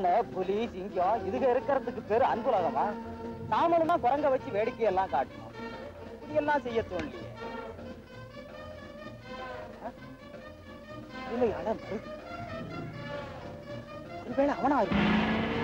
யானை புலி சிங்கம் இதுக இருக்கிறதுக்கு பேரு அன்புலகமா நாமளும் தான் குரங்க வச்சு வேடிக்கை எல்லாம் காட்டணும் இப்படியெல்லாம் செய்ய தோணலையே ஆ? இல்லை அட மருது. ஒருவேளை அவனா இருக்கும்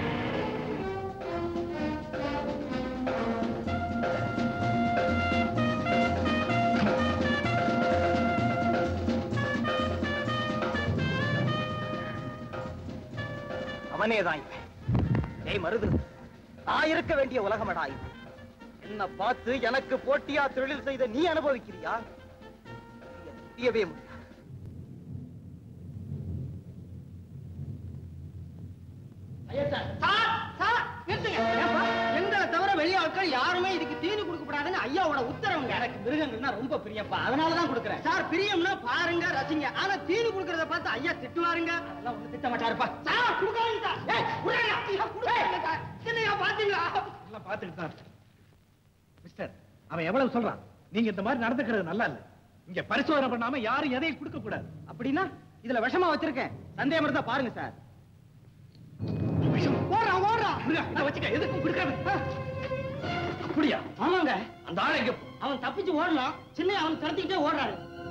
அவனே தான் இவன் ஏய் மருது நான் இருக்க வேண்டிய உலகமடா இது என்ன பார்த்து எனக்கு போட்டியா தொழில் செய்த நீ அனுபவிக்கிறியா இது முடியவே முடியாது எங்களை தவிர வெளி ஆட்கள் யாருமே இதுக்கு தீனி கொடுக்கப்படாதுன்னு ஐயாவோட உத்தரவுங்க எனக்கு மிருகங்கள்னா ரொம்ப பிரியப்பா அதனாலதான் கொடுக்குறேன் சார் பிரியம்னா பாருங்க ரசிங்க ஆனா தீனி கொடுக்கறத பார்த்து ஐயா திட்டுவாருங்க அதெல்லாம் ஒண்ணு திட்ட மாட்டாருப்பா சார் கொடுக்காதீங்க சார் ஏய் கொடுங்க ஐயா கொடுங்க சார் என்னையா பாத்தீங்களா எல்லாம் பார்த்துட்டு தான் இருக்கேன். மிஸ்டர் அவன் எவ்வளவு சொல்றான் நீங்க இந்த மாதிரி நடந்துக்கிறது நல்லா இல்ல இங்க பரிசோதனை பண்ணாம யாரும் எதையும் கொடுக்க கூடாது அப்படின்னா இதுல விஷமா வச்சிருக்கேன் சந்தேகம் இருந்தா பாருங்க சார் ஓடுறான் ஓடுறான் இதை வச்சுக்க எதுக்கும் கொடுக்காது அப்படியா ஆமாங்க அந்த ஆளை எங்க அவன் தப்பிச்சு ஓடலாம் சின்ன அவன் கடத்திக்கிட்டே ஓடுறாரு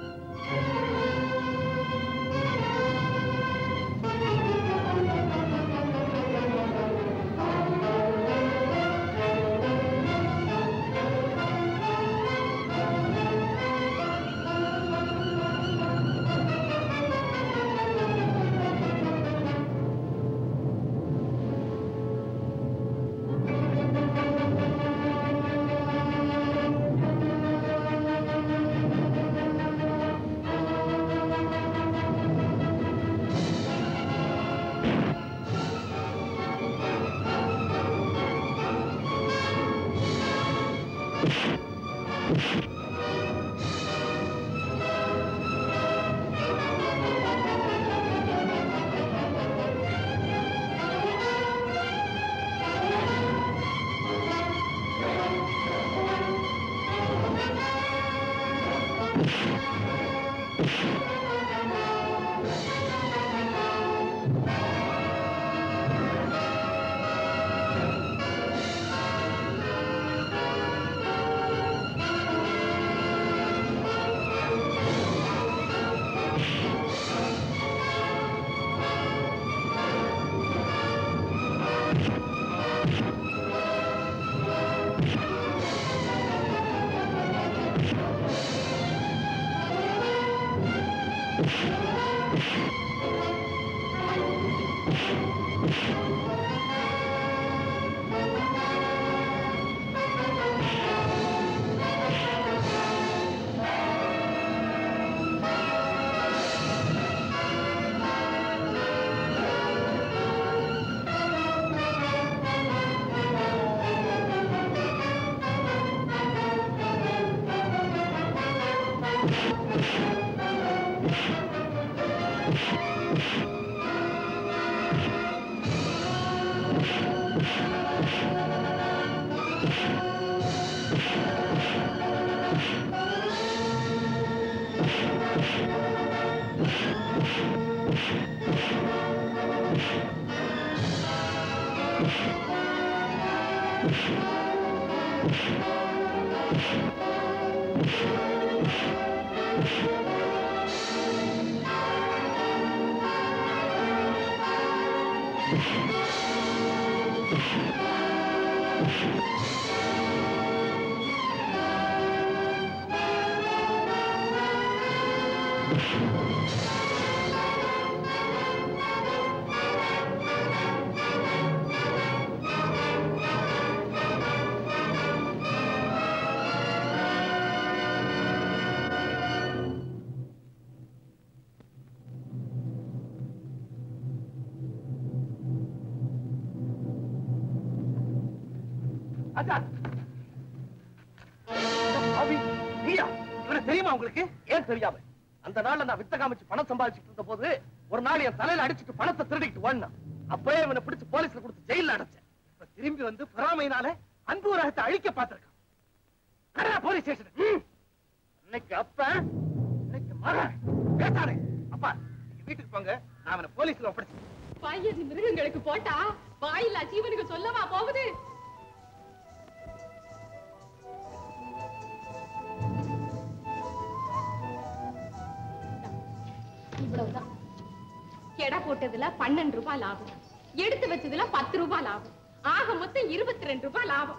அதான் பாவி, நீயா இவனை தெரியுமா உங்களுக்கு ஏன் தெரியாம அந்த நாள்ல நான் வித்த காமிச்சு பணம் சம்பாதிச்சுட்டு இருந்த போது ஒரு நாள் என் தலையில அடிச்சிட்டு பணத்தை திருடிக்கிட்டு ஓடினான் அப்பவே இவனை பிடிச்சு போலீஸ்ல கொடுத்து ஜெயில அடைச்சேன் இப்ப திரும்பி வந்து பொறாமையினால அன்பு உலகத்தை அழிக்க பார்த்திருக்கான் நடடா போலீஸ் ஸ்டேஷன் இன்னைக்கு அப்ப இன்னைக்கு மகன் பேசாதே அப்பா நீங்க வீட்டுக்கு போங்க நான் அவனை போலீஸ்ல ஒப்படைச்சு பையன் மிருகங்களுக்கு போட்டா வாயில்லா ஜீவனுக்கு சொல்லவா போகுது இவ்வளவுதான் எடை போட்டதுல பன்னெண்டு ரூபாய் லாபம் எடுத்து வச்சதுல பத்து ரூபாய் லாபம் ஆக மொத்தம் இருபத்தி ரெண்டு ரூபாய் லாபம்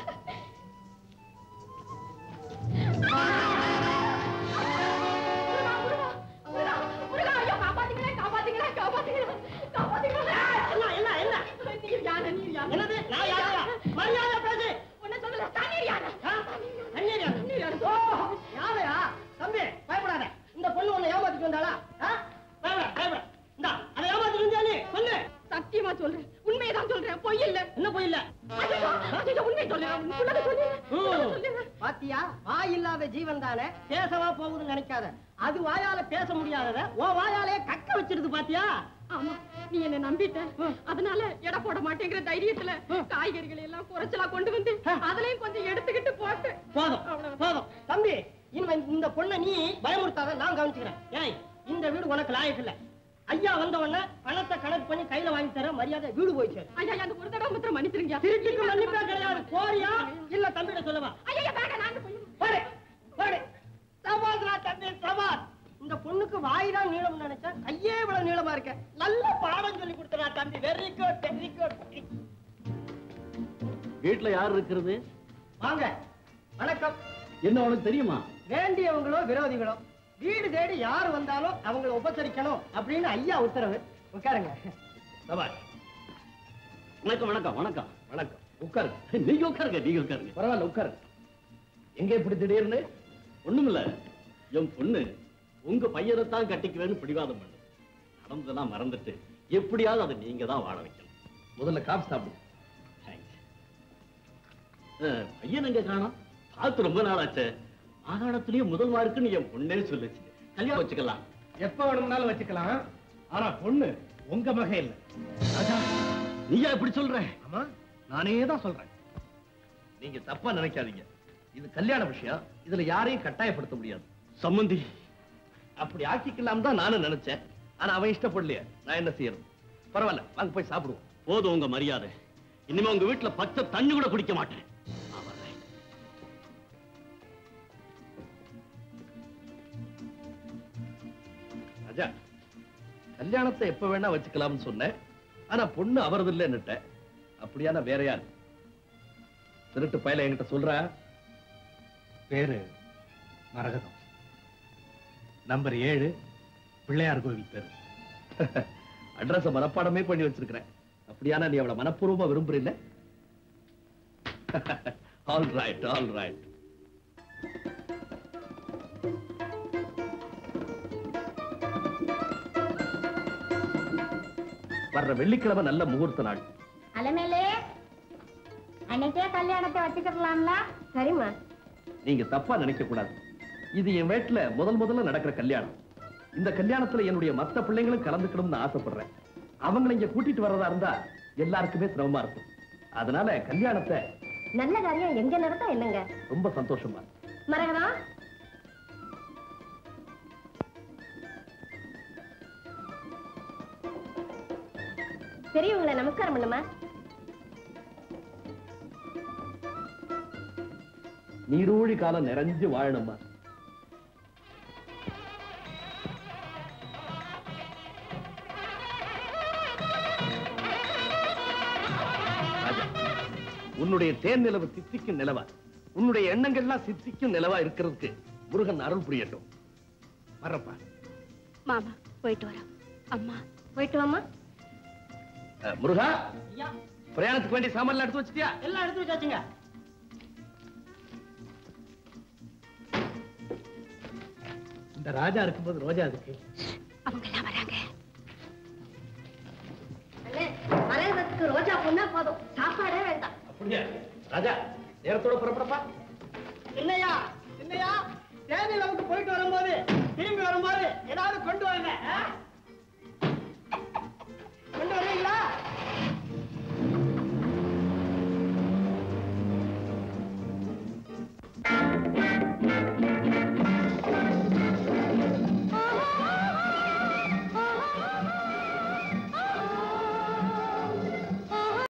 முருகா, முருகா, முருகா, முருகா, ஐயோ, காப்பாத்துங்களேன், காப்பாத்துங்களேன், காப்பாத்துங்களேன், காப்பாத்துங்களேன். என்ன என்ன என்ன நீர் யானை, நீர் யானை. என்னது நான் யாரா மரியாதை பேசு உன்னை சொல்லல, தண்ணீர் யானை. ஆ? தண்ணீர் யாரு? தண்ணீர் யானை. ஓ யாரையா தம்பி பயப்படாத இந்த பொண்ணு உன்னை ஏமாத்திட்டு வந்தாளா ஆ? பயப்பட பயப்பட இந்தா அதை ஏமாத்திட்டு வந்தியா நீ சொல்லு சத்தியமா சொல்றேன் உண்மையதான் சொல்றேன் பொய் இல்ல என்ன போய் இல்ல ஐயோ, ஐயோ, உண்மை சொல்றேன் உள்ளதை சொல்றேன் உள்ளதை சொல்றேன். பாத்தியா வாய் இல்லாத ஜீவன் தானே பேசவா போகுதுன்னு நினைக்காத அது வாயால பேச முடியாதத உன் வாயாலே கக்க வச்சிருது பாத்தியா ஆமா நீ என்ன நம்பிட்ட அதனால எடை போட மாட்டேங்கிற தைரியத்துல காய்கறிகளை எல்லாம் குறைச்சலா கொண்டு வந்து அதுலயும் கொஞ்சம் எடுத்துக்கிட்டு போட்டு போதும் அவ்வளவு. போதும் தம்பி இனிமே இந்த பொண்ணை நீ பயமுறுத்தாத நான் கவனிச்சுக்கிறேன் ஏய் இந்த வீடு உனக்கு லாயக்கு இல்ல ஐயா வந்த உடனே பணத்தை கணக்கு பண்ணி கையில வாங்கி தர மரியாதை வீடு போயிச்சு ஐயா அந்த ஒரு தடவை மாத்திரம் மன்னிச்சிருங்க திருட்டுக்கு மன்னிப்பே கிடையாது போறியா இல்ல தம்பிகிட்ட சொல்லவா ஐயா வேண்டாம் நான் போய் போடு போடு சபாஸ்ரா தம்பி சபாஸ் இந்த பொண்ணுக்கு வாய் தான் நீளம் நினைச்சேன் கையே இவ்வளவு நீளமா இருக்க நல்ல பாடம் சொல்லி கொடுத்தனா தம்பி வெரி குட் வெரி குட் வீட்டுல யார் இருக்கிறது வாங்க வணக்கம் என்ன உனக்கு தெரியுமா வேண்டியவங்களோ விரோதிகளோ வீடு தேடி யார் வந்தாலும் அவங்களை உபசரிக்கணும் அப்படின்னு ஐயா உத்தரவு உட்காருங்க சபாஷ் வணக்கம் வணக்கம் வணக்கம் வணக்கம் உட்காருங்க நீங்க உட்காருங்க நீங்க உட்காருங்க பரவாயில்ல உட்காருங்க எங்க இப்படி திடீர்னு ஒண்ணுமில்ல என் பொண்ணு உங்க பையனை தான் கட்டிக்குவேன்னு பிடிவாதம் பண்ணு நடந்ததெல்லாம் மறந்துட்டு எப்படியாவது அதை நீங்க தான் வாழ வைக்கணும் முதல்ல காஃபி சாப்பிடு தேங்க்ஸ் பையன் எங்க காணோம் பார்த்து ரொம்ப நாள் ஆச்சு மாகாணத்திலேயே முதல் மார்க்குன்னு என் பொண்ணே சொல்லுச்சு கல்யாணம் வச்சுக்கலாம் எப்ப வேணும்னாலும் வச்சுக்கலாம் ஆனா பொண்ணு உங்க மகன் இல்ல ராஜா நீயா இப்படி சொல்ற ஆமா நானே தான் சொல்றேன் நீங்க தப்பா நினைக்காதீங்க இது கல்யாண விஷயம் இதுல யாரையும் கட்டாயப்படுத்த முடியாது சம்மந்தி அப்படி ஆக்கிக்கலாம் தான் நானும் நினைச்சேன் ஆனா அவன் இஷ்டப்படலையே நான் என்ன செய்யறது பரவாயில்ல வாங்க போய் சாப்பிடுவோம் போதும் உங்க மரியாதை இனிமே உங்க வீட்டுல பச்சை தண்ணி கூட குடிக்க மாட்டேன் நான் வர்றேன். ராஜா கல்யாணத்தை எப்ப வேணா வச்சுக்கலாம்னு சொன்னேன் ஆனா பொண்ணு அவரது இல்லைன்னுட்டேன் அப்படியான வேற யார் திருட்டு பயல என்கிட்ட சொல்ற பேரு மரகதம் நம்பர் ஏழு பிள்ளையார் கோவில் தெரு அட்ரஸ் மனப்பாடமே பண்ணி வச்சிருக்கிறேன் அப்படியானா நீ அவளை மனப்பூர்வமா விரும்புறில்ல ஆல் ரைட் ஆல் ரைட் வர்ற வெள்ளிக்கிழமை நல்ல முகூர்த்த நாள் அலமேலே அன்னைக்கே கல்யாணத்தை வச்சுக்கலாம்ல சரிம்மா நீங்க தப்பா நினைக்க கூடாது இது என் வீட்டுல முதல் முதல்ல நடக்கிற கல்யாணம் இந்த கல்யாணத்துல என்னுடைய மத்த பிள்ளைங்களும் கலந்துக்கணும்னு ஆசைப்படுறேன் அவங்களை இங்க கூட்டிட்டு வர்றதா இருந்தா எல்லாருக்குமே சிரமமா இருக்கும் அதனால கல்யாணத்தை நல்ல காரியம் எங்க நடத்தா என்னங்க ரொம்ப சந்தோஷமா மரகதா பெரியவங்களை நமஸ்காரம் பண்ணுமா நீரூழி காலம் நிறைஞ்சு வாழணுமா ராஜா, உன்னுடைய தேன் நிலவு சித்திக்கும் நிலவா உன்னுடைய எண்ணங்கள்லாம் சித்திக்கும் நிலவா இருக்கிறதுக்கு முருகன் அருள் புரியட்டும் வர்றப்பா மாமா போயிட்டு வரோம் அம்மா போயிட்டு வாமா அஹ், முருகா ஐயா பிரயாணத்துக்கு வேண்டிய சாமான்லாம் எடுத்து வச்சிட்டியா எல்லாம் எடுத்து வச்சாச்சுங்க இந்த ராஜா இருக்கும்போது ரோஜா இருக்கு அவங்க எல்லாம் வராங்க அண்ணே மரகதத்துக்கு ரோஜா பொண்ணா போதும் சாப்பாடே வேண்டாம் அப்படியா ராஜா நேரத்தோட புறப்படப்பா என்னையா என்னையா தேனியில விட்டு போயிட்டு வரும்போது திரும்பி வரும்போது ஏதாவது கொண்டு வாங்க ஆ?